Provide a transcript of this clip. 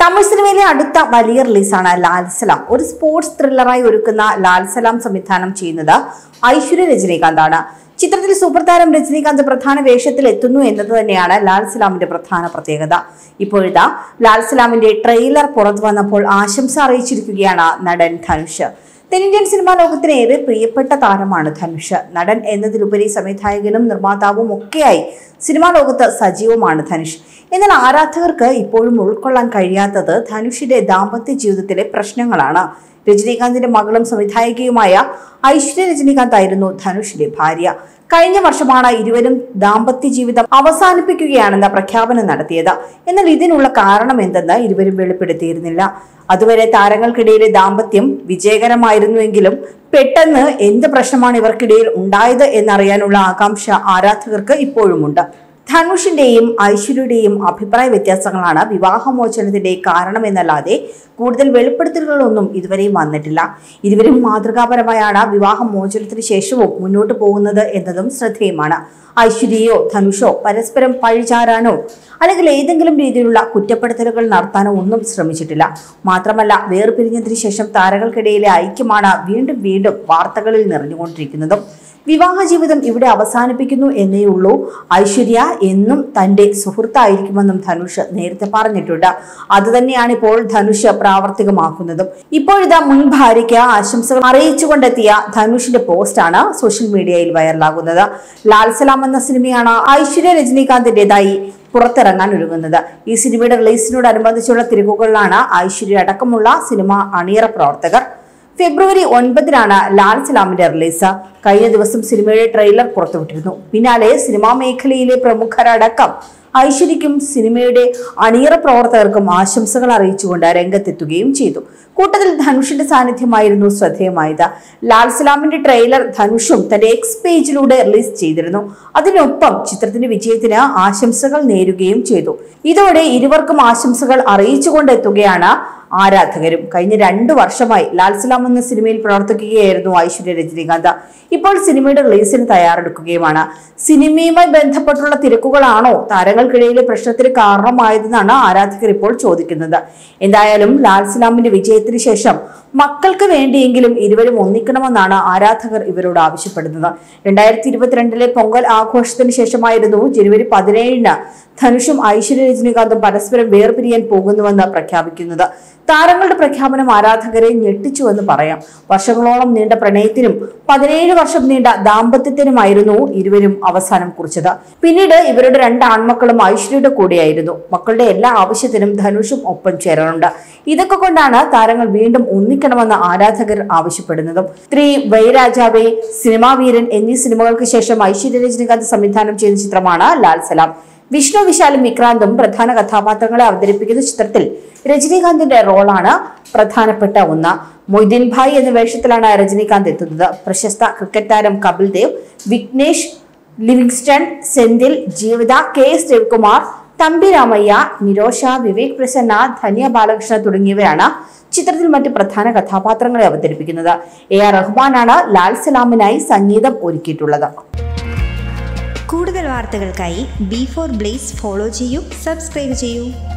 തമിഴ് സിനിമയിലെ അടുത്ത വലിയ റിലീസാണ് ലാൽസലാം ഒരു സ്പോർട്സ് ത്രില്ലറായി ഒരുക്കുന്ന ലാൽസലാം സംവിധാനം ചെയ്യുന്നത് ഐശ്വര്യ രജനീകാന്താണ് ചിത്രത്തിൽ സൂപ്പർ താരം രജനീകാന്ത് പ്രധാന വേഷത്തിൽ എത്തുന്നു എന്നത് തന്നെയാണ് ലാൽസലാമിന്റെ പ്രധാന പ്രത്യേകത ഇപ്പോഴിതാ ലാൽസലാമിന്റെ ട്രെയിലർ പുറത്തു വന്നപ്പോൾ ആശംസ അറിയിച്ചിരിക്കുകയാണ് നടൻ ധനുഷ് തെന്നിന്ത്യൻ സിനിമാ ലോകത്തിന് ഏറെ പ്രിയപ്പെട്ട താരമാണ് ധനുഷ് നടൻ എന്നതിലുപരി സംവിധായകനും നിർമ്മാതാവും ഒക്കെയായി സിനിമാ ലോകത്ത് സജീവമാണ് ധനുഷ് എന്നാൽ ആരാധകർക്ക് ഇപ്പോഴും ഉൾക്കൊള്ളാൻ കഴിയാത്തത് ധനുഷിന്റെ ദാമ്പത്യ ജീവിതത്തിലെ പ്രശ്നങ്ങളാണ് രജനീകാന്തിന്റെ മകളും സംവിധായികയുമായ ഐശ്വര്യ രജനീകാന്ത് ആയിരുന്നു ധനുഷിന്റെ ഭാര്യ കഴിഞ്ഞ വർഷമാണ് ഇരുവരും ദാമ്പത്യ ജീവിതം അവസാനിപ്പിക്കുകയാണെന്ന പ്രഖ്യാപനം നടത്തിയത് എന്നാൽ ഇതിനുള്ള കാരണം എന്തെന്ന് ഇരുവരും വെളിപ്പെടുത്തിയിരുന്നില്ല അതുവരെ താരങ്ങൾക്കിടയിലെ ദാമ്പത്യം വിജയകരമായിരുന്നുവെങ്കിലും പെട്ടെന്ന് എന്ത് പ്രശ്നമാണ് ഇവർക്കിടയിൽ ഉണ്ടായത് എന്നറിയാനുള്ള ആകാംക്ഷ ആരാധകർക്ക് ഇപ്പോഴുമുണ്ട് ധനുഷിന്റെയും ഐശ്വര്യയുടെയും അഭിപ്രായ വ്യത്യാസങ്ങളാണ് വിവാഹമോചനത്തിന്റെ കാരണമെന്നല്ലാതെ കൂടുതൽ വെളിപ്പെടുത്തലുകളൊന്നും ഇതുവരെയും വന്നിട്ടില്ല ഇരുവരും മാതൃകാപരമായാണ് വിവാഹമോചനത്തിന് ശേഷവും മുന്നോട്ട് പോകുന്നത് എന്നതും ശ്രദ്ധേയമാണ് ഐശ്വര്യയോ ധനുഷോ പരസ്പരം പഴിചാരാനോ അല്ലെങ്കിൽ ഏതെങ്കിലും രീതിയിലുള്ള കുറ്റപ്പെടുത്തലുകൾ നടത്താനോ ഒന്നും ശ്രമിച്ചിട്ടില്ല മാത്രമല്ല വേർപിരിഞ്ഞതിനു ശേഷം താരങ്ങൾക്കിടയിലെ ഐക്യമാണ് വീണ്ടും വീണ്ടും വാർത്തകളിൽ നിറഞ്ഞുകൊണ്ടിരിക്കുന്നതും വിവാഹ ജീവിതം ഇവിടെ അവസാനിപ്പിക്കുന്നു എന്നേ ഉള്ളൂ ഐശ്വര്യ എന്നും തന്റെ സുഹൃത്തായിരിക്കുമെന്നും ധനുഷ് നേരത്തെ പറഞ്ഞിട്ടുണ്ട് അതുതന്നെയാണ് ഇപ്പോൾ ധനുഷ് പ്രാവർത്തികമാക്കുന്നതും ഇപ്പോഴിതാ മുൻ ഭാര്യയ്ക്ക് ആശംസകൾ അറിയിച്ചുകൊണ്ടെത്തിയ ധനുഷിന്റെ പോസ്റ്റാണ് സോഷ്യൽ മീഡിയയിൽ വൈറലാകുന്നത് ലാൽ സലാം എന്ന സിനിമയാണ് ഐശ്വര്യ രജനീകാന്തിന്റേതായി പുറത്തിറങ്ങാൻ ഒരുങ്ങുന്നത് ഈ സിനിമയുടെ റിലീസിനോടനുബന്ധിച്ചുള്ള തിരക്കുകളിലാണ് ഐശ്വര്യ അടക്കമുള്ള സിനിമ അണിയറ പ്രവർത്തകർ ഫെബ്രുവരി ഒൻപതിനാണ് ലാൽ സലാമിന്റെ റിലീസ് കഴിഞ്ഞ ദിവസം സിനിമയുടെ ട്രെയിലർ പുറത്തുവിട്ടിരുന്നു പിന്നാലെ സിനിമാ മേഖലയിലെ പ്രമുഖരടക്കം ഐശ്വര്യയ്ക്കും സിനിമയുടെ അണിയറ പ്രവർത്തകർക്കും ആശംസകൾ അറിയിച്ചുകൊണ്ട് രംഗത്തെത്തുകയും ചെയ്തു കൂട്ടത്തിൽ ധനുഷിന്റെ സാന്നിധ്യമായിരുന്നു ശ്രദ്ധേയമായത് ലാൽ സലാമിന്റെ ട്രെയിലർ ധനുഷും തന്റെ എക്സ് പേജിലൂടെ റിലീസ് ചെയ്തിരുന്നു അതിനൊപ്പം ചിത്രത്തിന്റെ വിജയത്തിന് ആശംസകൾ നേരുകയും ചെയ്തു ഇതോടെ ഇരുവർക്കും ആശംസകൾ അറിയിച്ചുകൊണ്ടെത്തുകയാണ് ആരാധകരും കഴിഞ്ഞ രണ്ടു വർഷമായി ലാൽ സലാം എന്ന സിനിമയിൽ പ്രവർത്തിക്കുകയായിരുന്നു ഐശ്വര്യ രജനീകാന്ത് ഇപ്പോൾ സിനിമയുടെ റിലീസിന് തയ്യാറെടുക്കുകയുമാണ് സിനിമയുമായി ബന്ധപ്പെട്ടുള്ള തിരക്കുകളാണോ താരങ്ങൾക്കിടയിലെ പ്രശ്നത്തിന് കാരണമായതെന്നാണ് ആരാധകർ ഇപ്പോൾ ചോദിക്കുന്നത് എന്തായാലും ലാൽ സലാമിന്റെ വിജയത്തിന് ശേഷം മക്കൾക്ക് വേണ്ടിയെങ്കിലും ഇരുവരും ഒന്നിക്കണമെന്നാണ് ആരാധകർ ഇവരോട് ആവശ്യപ്പെടുന്നത് രണ്ടായിരത്തി ഇരുപത്തിരണ്ടിലെ പൊങ്കൽ ആഘോഷത്തിന് ശേഷമായിരുന്നു ജനുവരി പതിനേഴിന് ധനുഷും ഐശ്വര്യ രജനീകാന്തും പരസ്പരം വേർപിരിയാൻ പോകുന്നുവെന്ന് പ്രഖ്യാപിക്കുന്നത് താരങ്ങളുടെ പ്രഖ്യാപനം ആരാധകരെ ഞെട്ടിച്ചുവെന്ന് പറയാം വർഷങ്ങളോളം നീണ്ട പ്രണയത്തിനും പതിനേഴ് വർഷം നീണ്ട ദാമ്പത്യത്തിനുമായിരുന്നു ഇരുവരും അവസാനം കുറിച്ചത് പിന്നീട് ഇവരുടെ രണ്ട് ആൺമക്കളും ഐശ്വര്യയുടെ കൂടെയായിരുന്നു മക്കളുടെ എല്ലാ ആവശ്യത്തിനും ധനുഷും ഒപ്പം ചേരാറുണ്ട് ഇതൊക്കെ കൊണ്ടാണ് താരങ്ങൾ വീണ്ടും ഒന്നിക്കണമെന്ന് ആരാധകർ ആവശ്യപ്പെടുന്നതും സ്ത്രീ വൈരാജാവേ സിനിമാ വീരൻ എന്നീ സിനിമകൾക്ക് ശേഷം ഐശ്വര്യ രജനീകാന്ത് സംവിധാനം ചെയ്ത ചിത്രമാണ് ലാൽ സലാം വിഷ്ണു വിശാലും വിക്രാന്തും പ്രധാന കഥാപാത്രങ്ങളെ അവതരിപ്പിക്കുന്ന ചിത്രത്തിൽ രജനീകാന്തിന്റെ റോളാണ് പ്രധാനപ്പെട്ട ഒന്ന് മൊയ്തീൻ ഭായ് എന്ന വേഷത്തിലാണ് രജനീകാന്ത് എത്തുന്നത് പ്രശസ്ത ക്രിക്കറ്റ് താരം കപിൽ ദേവ് വിഘ്നേഷ് ലിവിങ്സ്റ്റൺ സെന്തിൽ ജീവിത കെ എസ് രവികുമാർ തമ്പി രാമയ്യ നിരോഷ വിവേക് പ്രസന്ന ധന്യ ബാലകൃഷ്ണ തുടങ്ങിയവരാണ് ചിത്രത്തിൽ മറ്റ് പ്രധാന കഥാപാത്രങ്ങളെ അവതരിപ്പിക്കുന്നത് എ ആർ റഹ്മാനാണ് ലാൽ സലാമിനായി സംഗീതം ഒരുക്കിയിട്ടുള്ളത് കൂടുതൽ വാർത്തകൾക്കായി ബി ഫോർ ബ്ലേസ് ഫോളോ ചെയ്യൂ സബ്സ്ക്രൈബ് ചെയ്യൂ